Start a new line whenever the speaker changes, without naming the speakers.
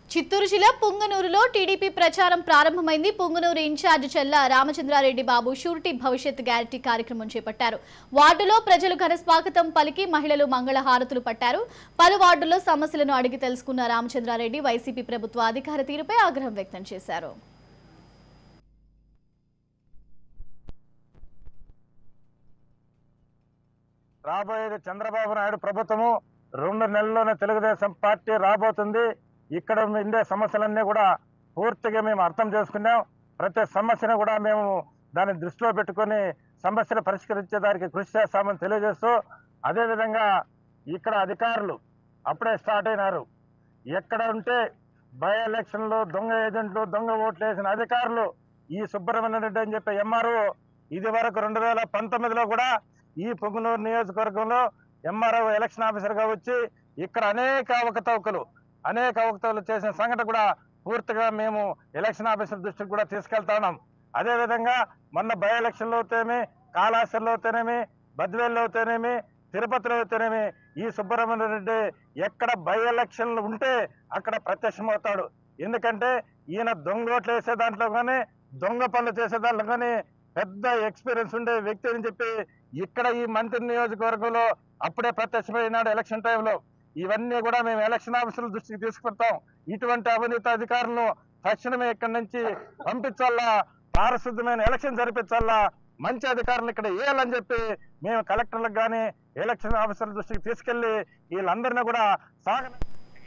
చిత్తూరు జిల్లా పుంగనూరులో టీడీపీ ప్రచారం ప్రారంభమైంది పుంగనూరు ఇన్ఛార్జ్ చెల్ల రామచంద్రారెడ్డి బాబు షూరిటీ భవిష్యత్ గ్యారంటీ కార్యక్రమం చేపట్టారు వార్డులో ప్రజలు ఘన స్వాగతం పలికి మహిళలు మంగళ హారతులు పట్టారు పలు వార్డుల్లో సమస్యలను అడిగి తెలుసుకున్న రామచంద్రారెడ్డి వైసీపీ ప్రభుత్వ అధికార తీరుపై ఆగ్రహం వ్యక్తం చేశారు
రాబోయేది చంద్రబాబు నాయుడు ప్రభుత్వము రెండు నెలల్లోనే తెలుగుదేశం పార్టీ రాబోతుంది ఇక్కడ ఉండే సమస్యలన్నీ కూడా పూర్తిగా మేము అర్థం చేసుకున్నాం ప్రతి సమస్యను కూడా మేము దాన్ని దృష్టిలో పెట్టుకొని సమస్యలు పరిష్కరించేదానికి కృషి చేస్తామని తెలియజేస్తూ అదేవిధంగా ఇక్కడ అధికారులు అప్పుడే స్టార్ట్ అయినారు ఎక్కడ ఉంటే బై ఎలక్షన్లు దొంగ ఏజెంట్లు దొంగ ఓట్లు వేసిన అధికారులు ఈ సుబ్రహ్మణ్య రెడ్డి అని చెప్పే ఎంఆర్ఓ ఇది వరకు రెండు వేల పంతొమ్మిదిలో కూడా ఈ పొంగునూరు నియోజకవర్గంలో ఎంఆర్ఓ ఎలక్షన్ ఆఫీసర్గా వచ్చి ఇక్కడ అనేక అవకతవకలు అనేక అవకతవకలు చేసిన సంఘటన కూడా పూర్తిగా మేము ఎలక్షన్ ఆఫీసర్ దృష్టికి కూడా తీసుకెళ్తా ఉన్నాం అదేవిధంగా మొన్న బై ఎలక్షన్లో అయితేనేమి కాళాశ్వరంలో అయితేనేమి బద్వేల్లో అయితేనేమి తిరుపతిలో అయితేనేమి ఈ సుబ్రహ్మణ్య రెడ్డి ఎక్కడ బై ఎలక్షన్లు ఉంటే అక్కడ ప్రత్యక్షమవుతాడు ఎందుకంటే ఈయన దొంగ ఓట్లు వేసే దాంట్లో కానీ దొంగ పనులు చేసే దాంట్లో కానీ పెద్ద ఎక్స్పీరియన్స్ ఉండే వ్యక్తి అని చెప్పి ఇక్కడ ఈ మంత్రి నియోజకవర్గంలో అప్పుడే ప్రత్యక్షమైనాడు ఎలక్షన్ టైంలో ఇవన్నీ కూడా మేము ఎలక్షన్ ఆఫీసుల దృష్టికి తీసుకుంటాం ఇటువంటి అవినీతి అధికారులను తక్షణమే ఇక్కడి నుంచి పంపించాలా పారిశుద్ధమైన ఎలక్షన్ జరిపించాలా మంచి అధికారులు ఇక్కడ వేయాలని చెప్పి మేము కలెక్టర్లకు కానీ ఎలక్షన్ ఆఫీసర్ల దృష్టికి తీసుకెళ్లి వీళ్ళందరినీ కూడా సాగ